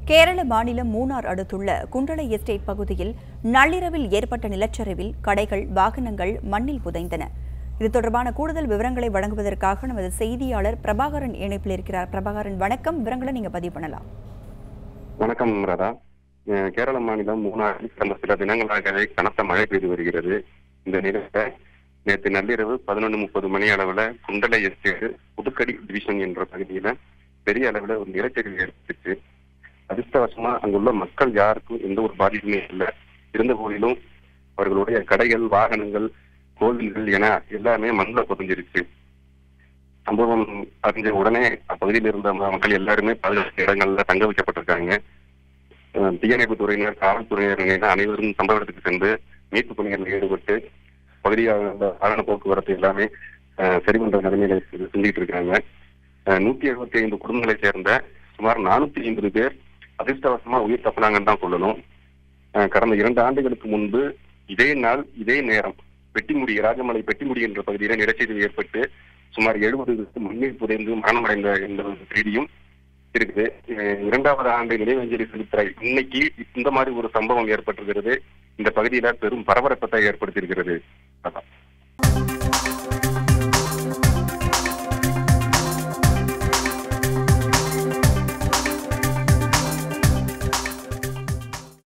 கேரள மாநிலம் மூணார் அடுத்துள்ள குண்டளை எஸ்டேட் பகுதியில் நள்ளிரவில் ஏற்பட்ட நிலச்சரிவில் கடைகள் வாகனங்கள் மண்ணில் புதைந்தன இது தொடர்பான கூடுதல் விவரங்களை வழங்குவதற்காக நமது செய்தியாளர் பிரபாகரன் இணைப்பில் இருக்கிறார் பிரபாகரன் வணக்கம் விவரங்களை நீங்க பதிவு பண்ணலாம் வணக்கம் ராதா அஹ் கேரள மாநிலம் மூணாறில் கடந்த சில தினங்களாகவே கனத்த மழை பெய்து வருகிறது இந்த நிலையில நேற்று நள்ளிரவு பதினொன்று முப்பது மணி அளவுல குண்டலை எஸ்டேட் புதுக்கடி டிவிஷன் என்ற பகுதியில பெரிய அளவுல ஒரு நிலச்சரிவு ஏற்பட்டுச்சு அதிர்ஷ்டவசமா அங்குள்ள மக்கள் யாருக்கும் எந்த ஒரு பாதிப்புமே இல்லை இருந்த போதிலும் அவர்களுடைய கடைகள் வாகனங்கள் கோவில்கள் என எல்லாமே மண்ணில் புதஞ்சிருச்சு சம்பவம் அறிஞ்ச உடனே அப்பகுதியில் இருந்த ம- மக்கள் எல்லாருமே பாதுகாப்பு இடங்கள்ல தங்க வைக்கப்பட்டிருக்காங்க அஹ் தீயணைப்பு துறையினர் காவல்துறையினர் என அனைவரும் சம்பவ இடத்துக்கு சென்று மீட்பு பணிகளில் ஈடுபட்டு பகுதியாக உள்ள வாகன போக்குவரத்து எல்லாமே அஹ், சரி பண்ற நிலைமையில செ- செஞ்சுட்டு இருக்காங்க அஹ், நூத்தி எழுபத்தி ஐந்து குடும்பங்களை சேர்ந்த சுமார் நானூத்தி ஐம்பது பேர் அதிர்ஷ்டவசமா உயிர் தப்பினாங்கன்னு தான் சொல்லணும் அஹ், கடந்த இரண்டு ஆண்டுகளுக்கு முன்பு இதே நாள் இதே நேரம் பெட்டிமுடி ராஜமலை பெட்டிமுடி என்ற பகுதியில நிலச்சரிவு ஏற்பட்டு சுமார் எழுபது மண்ணில் புதைந்து மரணமடைந்த என்ற ஒரு செய்தியும் இருக்குது அஹ் இரண்டாவது ஆண்டு நினைவஞ்சலி செலுத்துற இன்னைக்கு இந்த மாதிரி ஒரு சம்பவம் ஏற்பட்டிருக்கிறது இந்த பகுதியில பெரும் பரபரப்பத்தை ஏற்படுத்தியிருக்கிறது அதான்